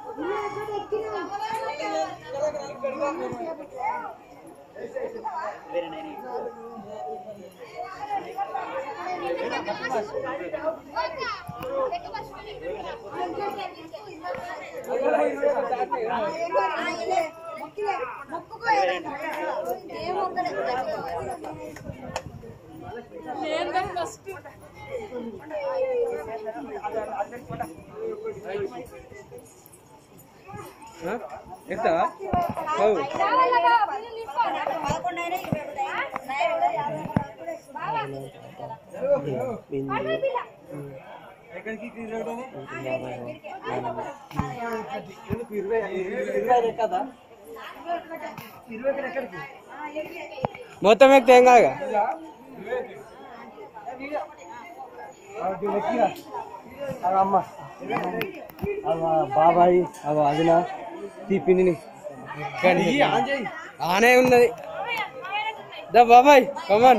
ఎత్తావా ఎక్కడికి ఇరవై ఇరవై కదా మొత్తం ఎక్కితే ఏం కాదు అమ్మ అవ బాబాయ్ అవ అదినా తీపిని ఆనే ఉన్నది దా బాబాయ్ కమాన్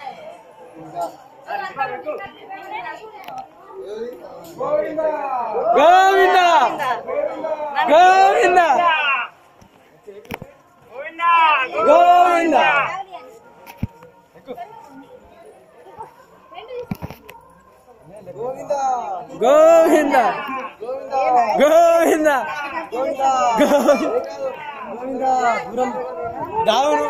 గోవింద గోవింద గోవింద గోవింద గోవింద గోవింద దావును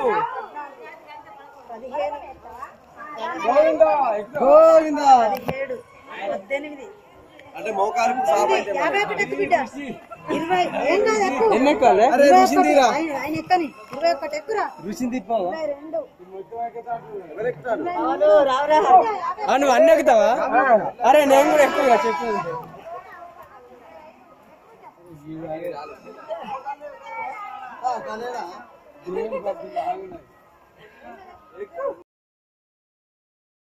గోవింద గోవింద పద్దెనిమిది అంటే మోకాలకు సాప అయితే యాభై ఒకటి ఎక్కు బిడ్డ ఇరవై ఏం కాదు ఎక్కు ఎన్ని ఎక్కాలి ఇరవై ఒకటి. ఆయన ఆయన ఎక్కని ఇరవై ఒకటి ఎక్కురా రుచిని తిప్పావా ఇరవై రెండు ఎవరెక్కుతారు ఆ, నువ్వు అన్ని ఎక్కుతావా అరే నేను కూడా ఎక్కువ చెప్పు